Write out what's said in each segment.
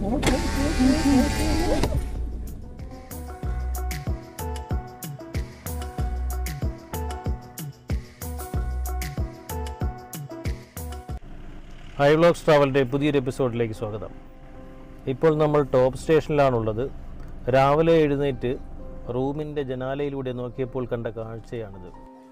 High vlogs ട്രാവലിൻ്റെ പുതിയൊരു എപ്പിസോഡിലേക്ക് സ്വാഗതം ഇപ്പോൾ നമ്മൾ ടോപ്പ് സ്റ്റേഷനിലാണുള്ളത് രാവിലെ എഴുന്നേറ്റ് റൂമിൻ്റെ ജനാലയിലൂടെ നോക്കിയപ്പോൾ കണ്ട കാഴ്ചയാണിത്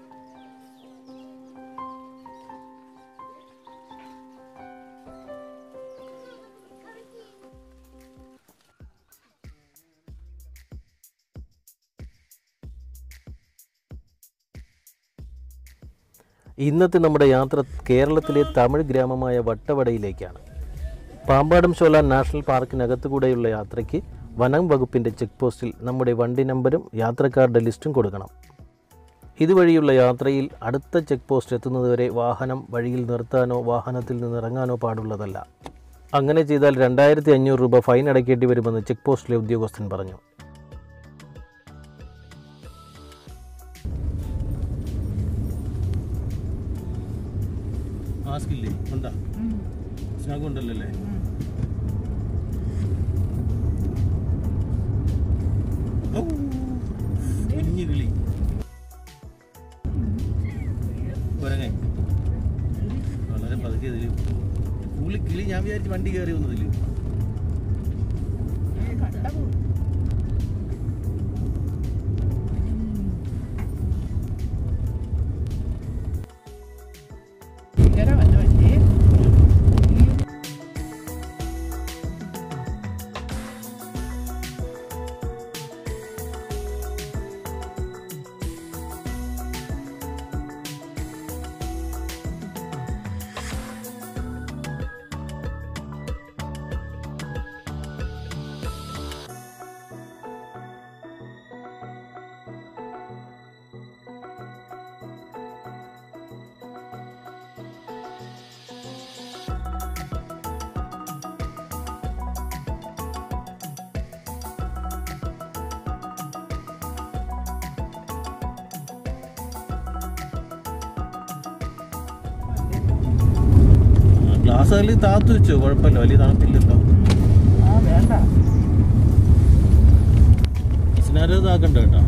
ഇന്നത്തെ നമ്മുടെ യാത്ര കേരളത്തിലെ തമിഴ് ഗ്രാമമായ വട്ടവടയിലേക്കാണ് പാമ്പാടും ചോല നാഷണൽ പാർക്കിനകത്തു കൂടെയുള്ള യാത്രയ്ക്ക് വനം വകുപ്പിൻ്റെ ചെക്ക് പോസ്റ്റിൽ നമ്മുടെ വണ്ടി നമ്പരും യാത്രക്കാരുടെ ലിസ്റ്റും കൊടുക്കണം ഇതുവഴിയുള്ള യാത്രയിൽ അടുത്ത ചെക്ക് പോസ്റ്റ് എത്തുന്നതുവരെ വാഹനം വഴിയിൽ നിർത്താനോ വാഹനത്തിൽ നിന്ന് ഇറങ്ങാനോ പാടുള്ളതല്ല അങ്ങനെ ചെയ്താൽ രണ്ടായിരത്തി അഞ്ഞൂറ് രൂപ ഫൈൻ അടയ്ക്കേണ്ടി വരുമെന്ന് ചെക്ക് പോസ്റ്റിലെ ഉദ്യോഗസ്ഥൻ പറഞ്ഞു മാസ്ക് ഇല്ലേ ഉണ്ടാ സ്നാഗ് ഉണ്ടല്ലോ അല്ലേ കുഞ്ഞു കിളി കുരങ്ങ വളരെ പതുക്കെ ഇതില് പുള്ളി കിളി ഞാൻ വിചാരിച്ച് വണ്ടി കയറി വന്നതില് ഗ്ലാസ് അതിൽ താത്തു വെച്ചോ കുഴപ്പമില്ല വലിയ തണുപ്പില്ലല്ലോ സ്നാരോ താക്കണ്ട കേട്ടോ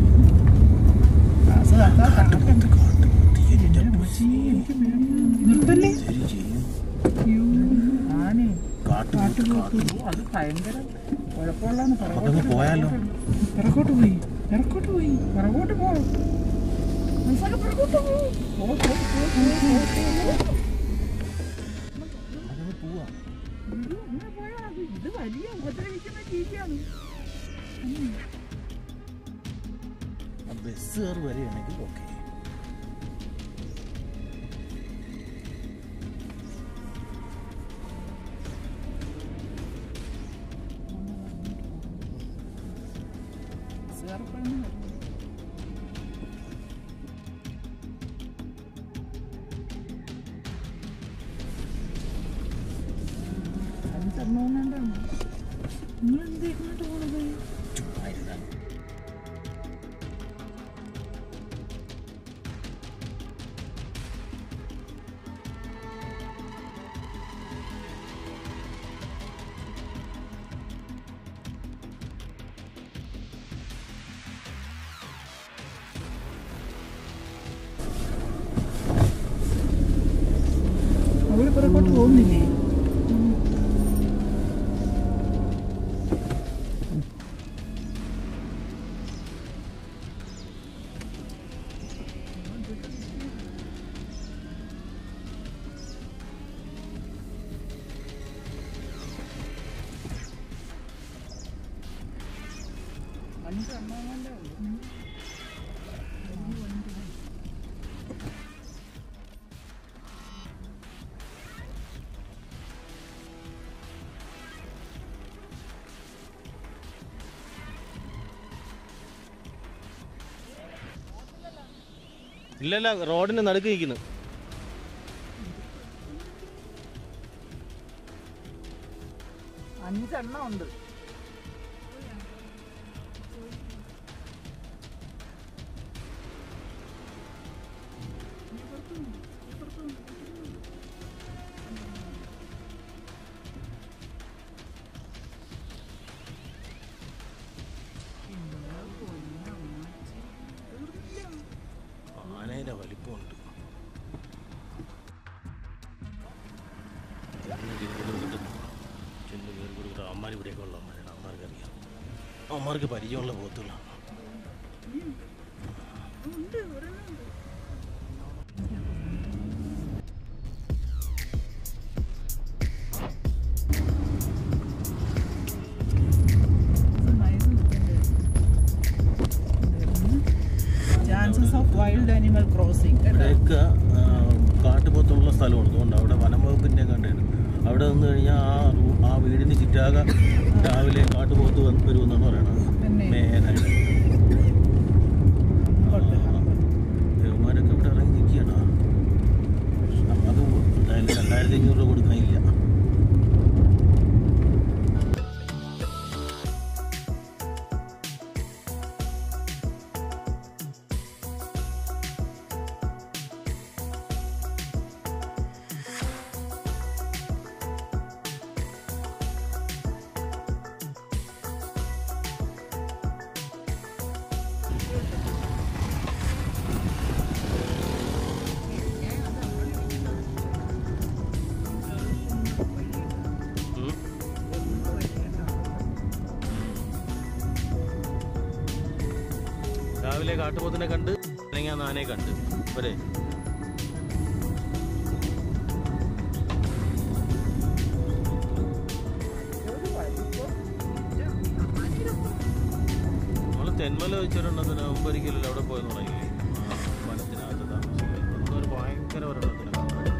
അത് ഭയങ്കര കുഴപ്പമുള്ളതാണ് അതങ്ങ് പോയാലോ പിറകോട്ട് പോയി പിറകോട്ട് പോയി പിറകോട്ട് പോ മനസ്സിലാക്കി പിറകോട്ട് പോ. പോ, പോ, പോ, പോ, പോ, പോ. അതങ്ങ് പോവാ ഇത് അങ്ങനെ പോയാ മതി. ഇത് വലിയ ഉപദ്രവിക്കുന്ന ജീവിയാണ് ബസ് കയറി വരികയാണെങ്കിൽ ഓക്കെ ബസ്സുകാർക്കാണ് വരുന്നത്. അഞ്ചെണ്ണം എങ്ങാണ്ടാണ്. നിങ്ങളെന്താ ഇങ്ങോട്ട് പോണത് ചുമ്മാ ഇരുന്നാൽ അവര് പിറകോട്ട് പോകുന്നില്ലേ അഞ്ചെണ്ണം എങ്ങാണ്ടേ ഉള്ളൂ. ഇല്ലല്ല റോഡിന് നടുക്ക് നിൽക്കുന്നു അഞ്ചെണ്ണം ഉണ്ട് അമ്മമാർ ഇവിടെയൊക്കെ ഉള്ളവന്മാരാണ് അമ്മമാർക്ക് അറിയാം അമ്മമാർക്ക് പരിചയമുള്ള പോത്തുകളാണ് ഉണ്ട് ഒരെണ്ണം ഉണ്ട് chances of wild animal crossing ഇവിടെയൊക്കെ ആ, കാട്ടുപോത്തുള്ള സ്ഥലമാണ് അതുകൊണ്ട് അവിടെ വനം വകുപ്പിൻ്റെ കണ്ടാണ് അവിടെ നിന്ന് കഴിഞ്ഞാൽ ആ റൂ- ആ വീടിന് ചുറ്റാകെ രാവിലെ കാട്ടുപോത്ത് വന്ന് വരുമെന്നാണ് പറയണത് പിന്നെ മേനായിട്ട് അങ്ങോട്ട് ദേവന്മാരൊക്കെ ഇവിടെ ഇറങ്ങി നിൽക്കുകയാണ് അത് എന്തായാലും രണ്ടായിരത്തി അഞ്ഞൂറ് രൂപ കൊടുക്കാനില്ല ഉം. രാവിലെ കാട്ടുപോത്തിനെ കണ്ട് അല്ലെങ്കിൽ ആ നാനെ കണ്ട് പോരെ നമ്മൾ തെന്മല വെച്ചൊരെണ്ണത്തിന് മുമ്പ് ഒരിക്കലല്ലോ അവിടെ പോയെന്ന് പറയില്ലേ ആ വനത്തിനകത്ത് താമസിക്കുന്നത് എന്തോ ഒരു ഭയങ്കര ഒരെണ്ണത്തിന് കണ്ടു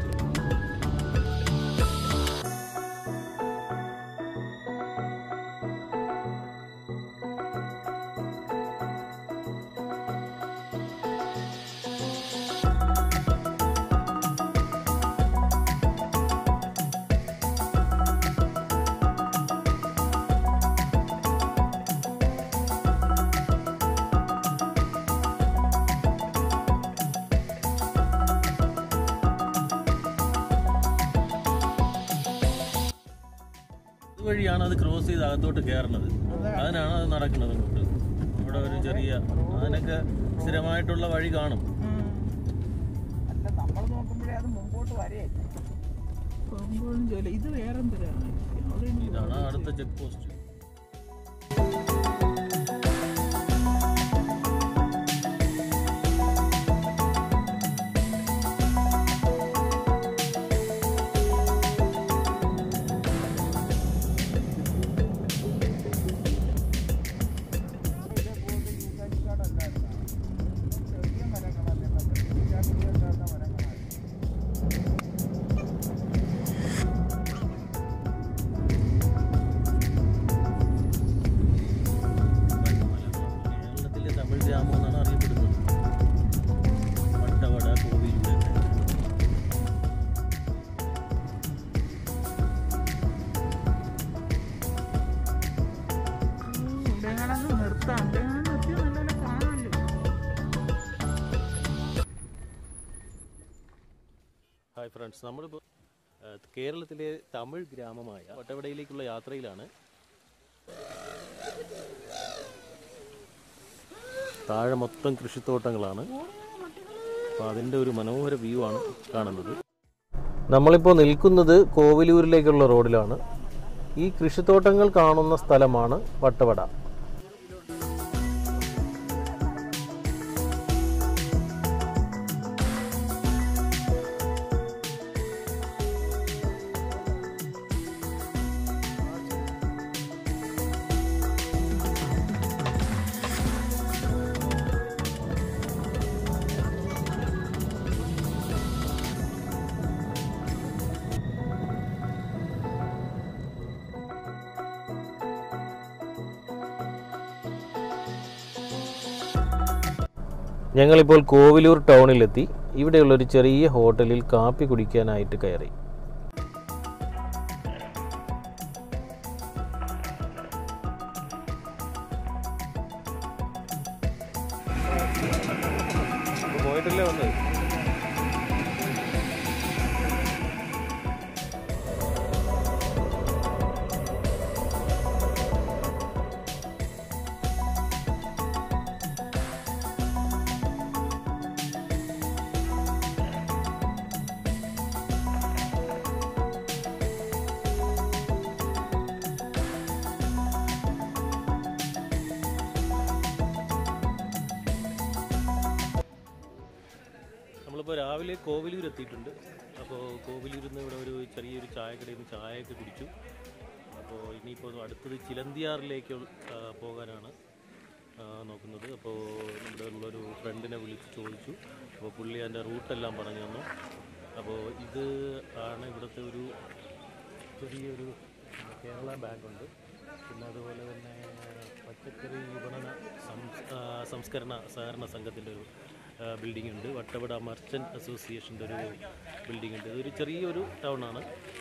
ഇതുവഴിയാണ് അത് ക്രോസ് ചെയ്ത് അകത്തോട്ട് കയറുന്നത് അതിനാണ് അത് നടക്കുന്നത് അങ്ങോട്ട് ഇവിടെ ഒരു ചെറിയ അതിനൊക്കെ സ്ഥിരമായിട്ടുള്ള വഴി കാണും അല്ല നമ്മൾ നോക്കുമ്പോഴേ അത് മുമ്പോട്ട് വരെയല്ല പോകുമ്പോഴും ജോലി ഇത് വേറെന്തിനാണ് അവിടെ ഇനി ഇതാണ് അടുത്ത ചെക്ക് പോസ്റ്റ് കേരളത്തിലെ തമിഴ് ഗ്രാമം എന്നാണ് അറിയപ്പെടുന്നത് വട്ടവട കോവിലൂരൊക്കെ ഇവിടെയാണത് നിർത്താം ഇവിടെയാണ് നിർത്തി നല്ല കാണാമല്ലോ ഹായ് ഫ്രണ്ട്സ് നമ്മളിപ്പോൾ ആ, കേരളത്തിലെ തമിഴ് ഗ്രാമമായ വട്ടവടയിലേക്കുള്ള യാത്രയിലാണ് താഴെ മൊത്തം കൃഷിത്തോട്ടങ്ങളാണ് അപ്പോൾ അതിൻ്റെ ഒരു മനോഹര വ്യൂ ആണ് കാണുന്നത് നമ്മളിപ്പോൾ നിൽക്കുന്നത് കോവിലൂരിലേക്കുള്ള റോഡിലാണ് ഈ കൃഷിത്തോട്ടങ്ങൾ കാണുന്ന സ്ഥലമാണ് വട്ടവട ഞങ്ങളിപ്പോൾ കോവിലൂർ ടൗണിലെത്തി ഇവിടെയുള്ള ഒരു ചെറിയ ഹോട്ടലിൽ കാപ്പി കുടിക്കാനായിട്ട് കയറി പോയിട്ടല്ലേ വന്നത് നമ്മളിപ്പോൾ രാവിലെ കോവിലൂർ എത്തിയിട്ടുണ്ട് അപ്പോൾ കോവിലൂരിൽ നിന്ന് ഇവിടെ ഒരു ചെറിയൊരു ചായക്കടയിൽ നിന്ന് ചായയൊക്കെ കുടിച്ചു അപ്പോൾ ഇനിയിപ്പോൾ അടുത്തത് ചിലന്തിയാറിലേക്ക് ആ, പോകാനാണ് ആ, നോക്കുന്നത് അപ്പോൾ നമ്മുടെ ഉള്ളൊരു ഫ്രണ്ടിനെ വിളിച്ച് ചോദിച്ചു അപ്പോൾ പുള്ളി അതിൻ്റെ റൂട്ടെല്ലാം പറഞ്ഞു തന്നു അപ്പോൾ ഇത് ആണ് ഇവിടുത്തെ ഒരു ചെറിയൊരു കേരള ബാങ്കുണ്ട് പിന്നെ അതുപോലെ തന്നെ പച്ചക്കറി വിപണന സംസ് ആ, സംസ്കരണ സഹകരണ സംഘത്തിൻ്റെ ഒരു ബിൽഡിംഗ് ഉണ്ട് വട്ടവട മർച്ചൻറ്റ് അസോസിയേഷൻ്റെ ഒരു ബിൽഡിംഗ് ഉണ്ട് ഇതൊരു ചെറിയൊരു ടൗണാണ്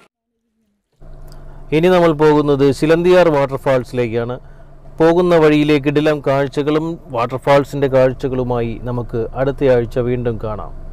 ഇനി നമ്മൾ പോകുന്നത് ശിലന്തിയാർ വാട്ടർഫാൾസിലേക്കാണ് പോകുന്ന വഴിയിലേക്ക് ഇടലം കാഴ്ചകളും വാട്ടർഫാൾസിൻ്റെ കാഴ്ചകളുമായി നമുക്ക് അടുത്ത ആഴ്ച വീണ്ടും കാണാം